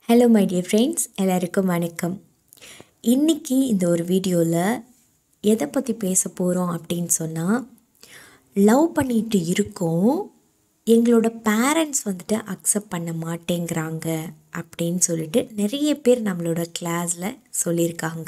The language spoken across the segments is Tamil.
ஹலோ மை டியர் ஃப்ரெண்ட்ஸ் எல்லாருக்கும் வணக்கம் இன்றைக்கி இந்த ஒரு வீடியோவில் எதை பற்றி பேச போகிறோம் அப்படின்னு சொன்னால் லவ் பண்ணிட்டு இருக்கோம் எங்களோட பேரண்ட்ஸ் வந்துட்டு அக்செப்ட் பண்ண மாட்டேங்கிறாங்க அப்படின்னு சொல்லிட்டு நிறைய பேர் நம்மளோட கிளாஸில் சொல்லியிருக்காங்க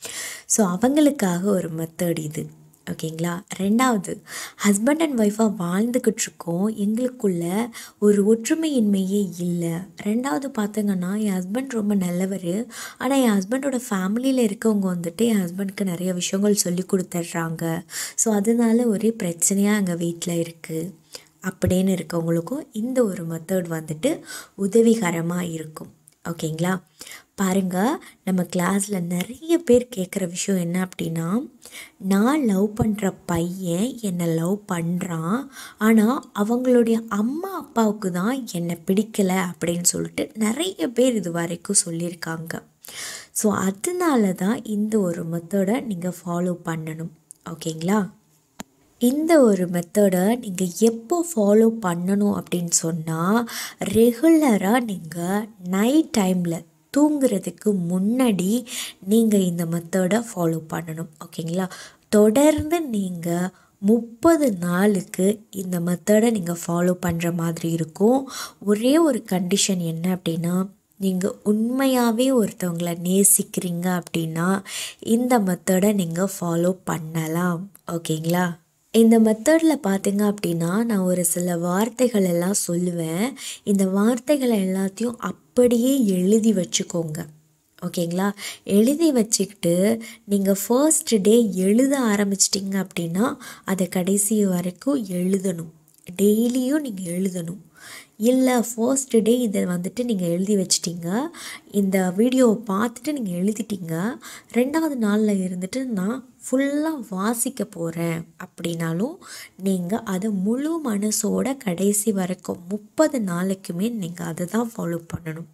ஸோ அவங்களுக்காக ஒரு மெத்தட் இது ஓகேங்களா ரெண்டாவது ஹஸ்பண்ட் அண்ட் ஒய்ஃபாக வாழ்ந்துக்கிட்டு இருக்கோம் எங்களுக்குள்ள ஒரு ஒற்றுமையின்மையே இல்லை ரெண்டாவது பார்த்தீங்கன்னா என் ஹஸ்பண்ட் ரொம்ப நல்லவர் ஆனால் என் ஹஸ்பண்டோட ஃபேமிலியில் இருக்கவங்க வந்துட்டு என் ஹஸ்பண்ட்க்கு நிறைய விஷயங்கள் சொல்லி கொடுத்துட்றாங்க ஸோ அதனால ஒரே பிரச்சனையாக எங்கள் வீட்டில் இருக்குது அப்படின்னு இருக்கவங்களுக்கும் இந்த ஒரு மெத்தட் வந்துட்டு உதவிகரமாக இருக்கும் ஓகேங்களா பாருங்கள் நம்ம கிளாஸில் நிறைய பேர் கேட்குற விஷயம் என்ன அப்படின்னா நான் லவ் பண்ணுற பையன் என்னை லவ் பண்ணுறான் ஆனால் அவங்களுடைய அம்மா அப்பாவுக்கு தான் என்னை பிடிக்கலை அப்படின்னு சொல்லிட்டு நிறைய பேர் இது வரைக்கும் சொல்லியிருக்காங்க ஸோ அதனால தான் இந்த ஒரு மெத்தடை நீங்கள் ஃபாலோ பண்ணணும் ஓகேங்களா இந்த ஒரு மெத்தடை நீங்கள் எப்போ ஃபாலோ பண்ணணும் அப்படின்னு சொன்னால் ரெகுலராக நீங்கள் நைட் டைமில் தூங்குறதுக்கு முன்னாடி நீங்கள் இந்த மெத்தடை ஃபாலோ பண்ணணும் ஓகேங்களா தொடர்ந்து நீங்கள் முப்பது நாளுக்கு இந்த மெத்தடை நீங்கள் ஃபாலோ பண்ணுற மாதிரி இருக்கும் ஒரே ஒரு கண்டிஷன் என்ன அப்படின்னா நீங்கள் உண்மையாகவே ஒருத்தவங்களை நேசிக்கிறீங்க அப்படின்னா இந்த மெத்தடை நீங்கள் ஃபாலோ பண்ணலாம் ஓகேங்களா இந்த மெத்தடில் பார்த்தீங்க அப்படின்னா நான் ஒரு சில வார்த்தைகள் எல்லாம் சொல்லுவேன் இந்த வார்த்தைகளை எல்லாத்தையும் அப்படியே எழுதி வச்சுக்கோங்க ஓகேங்களா எழுதி வச்சுக்கிட்டு நீங்கள் ஃபர்ஸ்ட் டே எழுத ஆரம்பிச்சிட்டிங்க அப்படின்னா அதை கடைசி வரைக்கும் எழுதணும் டெய்லியும் நீங்கள் எழுதணும் இல்லை ஃபர்ஸ்ட் டே இதை வந்துட்டு நீங்கள் எழுதி வச்சிட்டிங்க இந்த வீடியோவை பார்த்துட்டு நீங்கள் எழுதிட்டீங்க ரெண்டாவது நாளில் இருந்துட்டு நான் ஃபுல்லாக வாசிக்க போகிறேன் அப்படின்னாலும் நீங்கள் அதை முழு மனசோட கடைசி வரைக்கும் முப்பது நாளைக்குமே நீங்கள் அதை தான் ஃபாலோ பண்ணணும்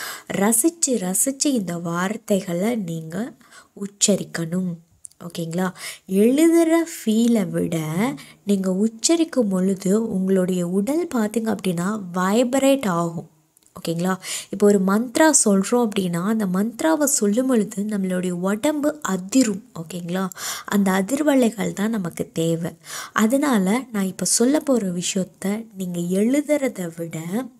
ரசித்து ரசித்து இந்த வார்த்தைகளை நீங்கள் உச்சரிக்கணும் ஓகேங்களா எழுதுகிற ஃபீலை விட நீங்கள் உச்சரிக்கும் பொழுது உங்களுடைய உடல் பார்த்திங்க அப்படின்னா வைப்ரேட் ஆகும் ஓகேங்களா இப்போ ஒரு மந்த்ரா சொல்கிறோம் அப்படின்னா அந்த மந்த்ராவை சொல்லும் பொழுது நம்மளுடைய உடம்பு அதிரும் ஓகேங்களா அந்த அதிர்வலைகள் தான் நமக்கு தேவை அதனால் நான் இப்போ சொல்ல போகிற விஷயத்த நீங்கள் எழுதுறத விட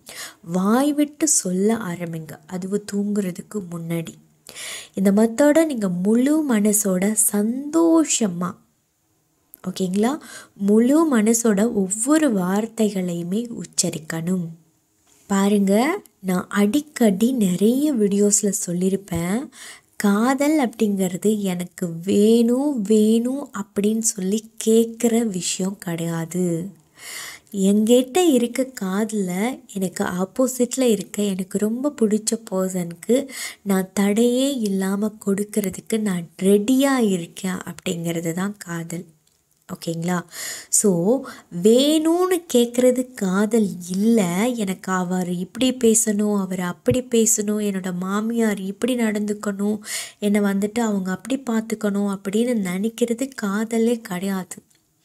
வாய் விட்டு சொல்ல ஆரம்பிங்க அதுவும் தூங்குறதுக்கு முன்னாடி இந்த மெத்தடை நீங்கள் முழு மனசோட சந்தோஷமாக ஓகேங்களா முழு மனசோட ஒவ்வொரு வார்த்தைகளையுமே உச்சரிக்கணும் பாருங்க நான் அடிக்கடி நிறைய வீடியோஸில் சொல்லியிருப்பேன் காதல் அப்படிங்கிறது எனக்கு வேணும் வேணும் அப்படின்னு சொல்லி கேட்குற விஷயம் கிடையாது எங்கிட்ட இருக்க காதில் எனக்கு ஆப்போசிட்டில் இருக்க எனக்கு ரொம்ப பிடிச்ச பர்சனுக்கு நான் தடையே இல்லாமல் கொடுக்கறதுக்கு நான் ரெடியாக இருக்கேன் அப்படிங்கிறது தான் காதல் ஓகேங்களா ஸோ வேணும்னு கேட்குறது காதல் இல்லை எனக்கு அவர் இப்படி பேசணும் அவர் அப்படி பேசணும் என்னோடய மாமியார் இப்படி நடந்துக்கணும் என்னை வந்துட்டு அவங்க அப்படி பார்த்துக்கணும் அப்படின்னு நினைக்கிறது காதலே கிடையாது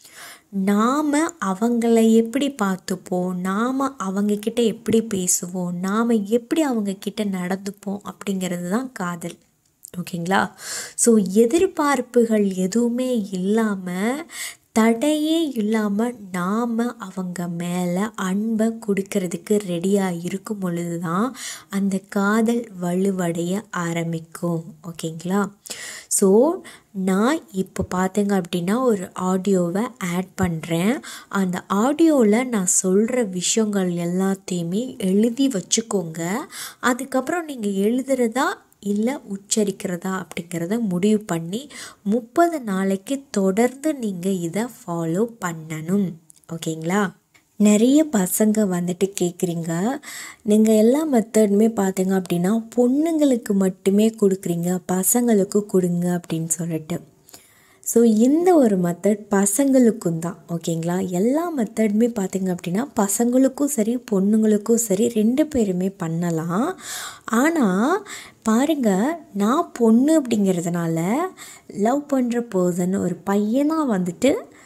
நாம் அவங்கள எப்படி பார்த்துப்போம் நாம் அவங்கக்கிட்ட எப்படி பேசுவோம் நாம் எப்படி அவங்கக்கிட்ட நடந்துப்போம் அப்படிங்கிறது தான் காதல் ஓகேங்களா ஸோ எதிர்பார்ப்புகள் எதுவுமே இல்லாமல் தடையே இல்லாமல் நாம் அவங்க மேலே அன்பை கொடுக்கறதுக்கு ரெடியாக இருக்கும் பொழுது தான் அந்த காதல் வலுவடைய ஆரம்பிக்கும் ஓகேங்களா ஸோ நான் இப்போ பார்த்தீங்க அப்படின்னா ஒரு ஆடியோவை ஆட் பண்ணுறேன் அந்த ஆடியோவில் நான் சொல்கிற விஷயங்கள் எல்லாத்தையுமே எழுதி வச்சுக்கோங்க அதுக்கப்புறம் நீங்கள் எழுதுகிறதா இல்லை உச்சரிக்கிறதா அப்படிங்கிறத முடிவு பண்ணி முப்பது நாளைக்கு தொடர்ந்து நீங்கள் இதை ஃபாலோ பண்ணணும் ஓகேங்களா நிறைய பசங்க வந்துட்டு கேட்குறீங்க நீங்கள் எல்லா மெத்தடுமே பார்த்தீங்க அப்படின்னா பொண்ணுங்களுக்கு மட்டுமே கொடுக்குறீங்க பசங்களுக்கு கொடுங்க அப்படின்னு சொல்லிட்டு ஸோ இந்த ஒரு மெத்தட் பசங்களுக்கும் தான் ஓகேங்களா எல்லா மெத்தடுமே பார்த்திங்க அப்படின்னா பசங்களுக்கும் சரி பொண்ணுங்களுக்கும் சரி ரெண்டு பேருமே பண்ணலாம் ஆனால் பாருங்கள் நான் பொண்ணு அப்படிங்கிறதுனால லவ் பண்ணுற பர்சன் ஒரு பையனாக வந்துட்டு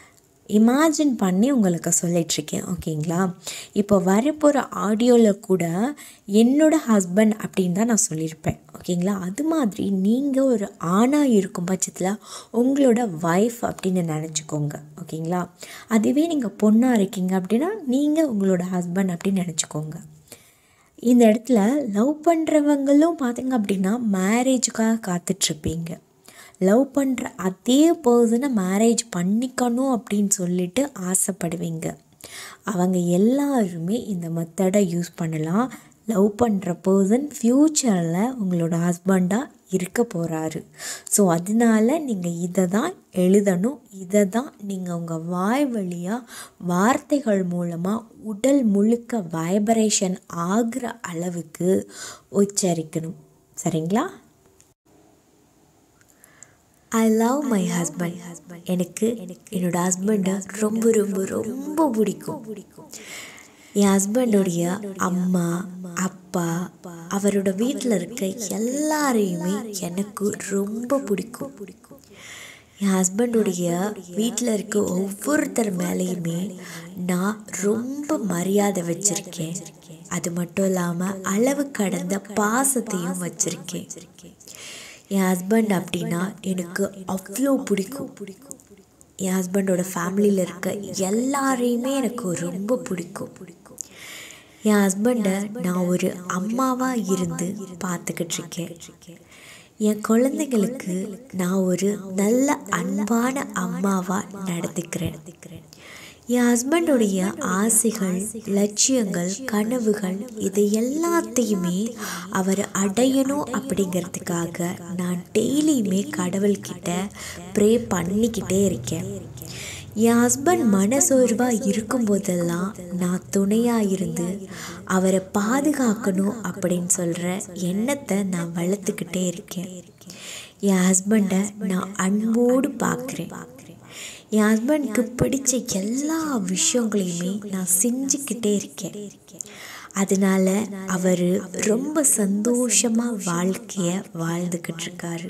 இமேஜின் பண்ணி உங்களுக்கு சொல்லிகிட்ருக்கேன் ஓகேங்களா இப்போ வரப்போகிற ஆடியோவில் கூட என்னோட ஹஸ்பண்ட் அப்படின்னு தான் நான் சொல்லியிருப்பேன் ஓகேங்களா அது மாதிரி நீங்கள் ஒரு ஆணாக இருக்கும் பட்சத்தில் உங்களோட ஒய்ஃப் அப்படின்னு நினச்சிக்கோங்க ஓகேங்களா அதுவே நீங்கள் பொண்ணாக இருக்கீங்க அப்படின்னா நீங்கள் உங்களோட ஹஸ்பண்ட் அப்படின்னு நினச்சிக்கோங்க இந்த இடத்துல லவ் பண்ணுறவங்களும் பார்த்தீங்க அப்படின்னா மேரேஜுக்காக காத்துட்ருப்பீங்க லவ் பண்ணுற அதே பர்சனை மேரேஜ் பண்ணிக்கணும் அப்படின்னு சொல்லிட்டு ஆசைப்படுவீங்க அவங்க எல்லாருமே இந்த மெத்தடை யூஸ் பண்ணலாம் லவ் பண்ணுற பர்சன் ஃப்யூச்சரில் உங்களோட ஹஸ்பண்டாக இருக்க போகிறாரு ஸோ அதனால நீங்கள் இதை தான் எழுதணும் இதை தான் நீங்கள் உங்கள் வாய் வழியாக வார்த்தைகள் மூலமாக உடல் முழுக்க வைப்ரேஷன் ஆகிற அளவுக்கு உச்சரிக்கணும் சரிங்களா ஐ லவ் மை ஹஸ்பண்ட் எனக்கு என்னோட ஹஸ்பண்டை ரொம்ப ரொம்ப ரொம்ப பிடிக்கும் என் ஹஸ்பண்டோடைய அம்மா அப்பா அவரோட வீட்டில் இருக்க எல்லாரையுமே எனக்கு ரொம்ப பிடிக்கும் என் ஹஸ்பண்டுடைய வீட்டில் இருக்க ஒவ்வொருத்தர் மேலேயுமே நான் ரொம்ப மரியாதை வச்சுருக்கேன் அது மட்டும் இல்லாமல் அளவு கடந்த பாசத்தையும் வச்சுருக்கேன் என் ஹஸ்பண்ட் அப்படின்னா எனக்கு அவ்வளோ பிடிக்கும் என் ஹஸ்பண்டோட ஃபேமிலியில் இருக்க எல்லாரையுமே எனக்கு ரொம்ப பிடிக்கும் என் ஹஸ்பண்டை நான் ஒரு அம்மாவாக இருந்து பார்த்துக்கிட்டு இருக்கேன் என் குழந்தைங்களுக்கு நான் ஒரு நல்ல அன்பான அம்மாவாக நடந்துக்கிறேன் என் ஹஸ்பண்டுடைய ஆசைகள் லட்சியங்கள் கனவுகள் இது எல்லாத்தையுமே அவர் அடையணும் அப்படிங்கிறதுக்காக நான் டெய்லியுமே கடவுள்கிட்ட ப்ரே பண்ணிக்கிட்டே இருக்கேன் என் ஹஸ்பண்ட் மனசோர்வாக இருக்கும்போதெல்லாம் நான் துணையாக இருந்து அவரை பாதுகாக்கணும் அப்படின்னு சொல்கிற எண்ணத்தை நான் வளர்த்துக்கிட்டே இருக்கேன் என் ஹஸ்பண்டை நான் அன்போடு பார்க்குறேன் என் ஹஸ்பண்டுக்கு பிடிச்ச எல்லா விஷயங்களையுமே நான் செஞ்சுக்கிட்டே இருக்கேன் அதனால அவர் ரொம்ப சந்தோஷமாக வாழ்க்கையை வாழ்ந்துக்கிட்டு இருக்காரு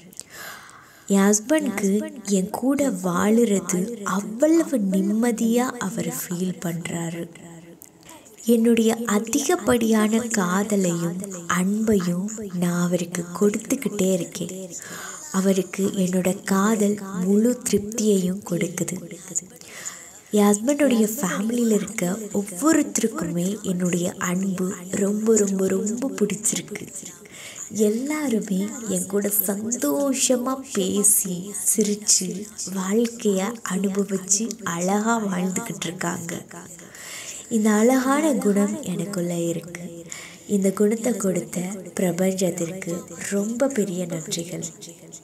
என் ஹஸ்பண்ட்க்கு என் கூட வாழுறது அவ்வளவு நிம்மதியாக அவர் ஃபீல் பண்ணுறாரு என்னுடைய அதிகப்படியான காதலையும் அன்பையும் நான் அவருக்கு கொடுத்துக்கிட்டே இருக்கேன் அவருக்கு என்னோட காதல் முழு திருப்தியையும் கொடுக்குது என் ஹஸ்பண்டுடைய ஃபேமிலியில் இருக்க ஒவ்வொருத்தருக்குமே என்னுடைய அன்பு ரொம்ப ரொம்ப ரொம்ப பிடிச்சிருக்கு எல்லாருமே என் கூட சந்தோஷமாக பேசி சிரித்து வாழ்க்கையை அனுபவித்து அழகாக வாழ்ந்துக்கிட்டு இருக்காங்க இந்த அழகான குணம் எனக்குள்ளே இருக்குது இந்த குணத்தை கொடுத்த பிரபஞ்சத்திற்கு ரொம்ப பெரிய நன்றிகள்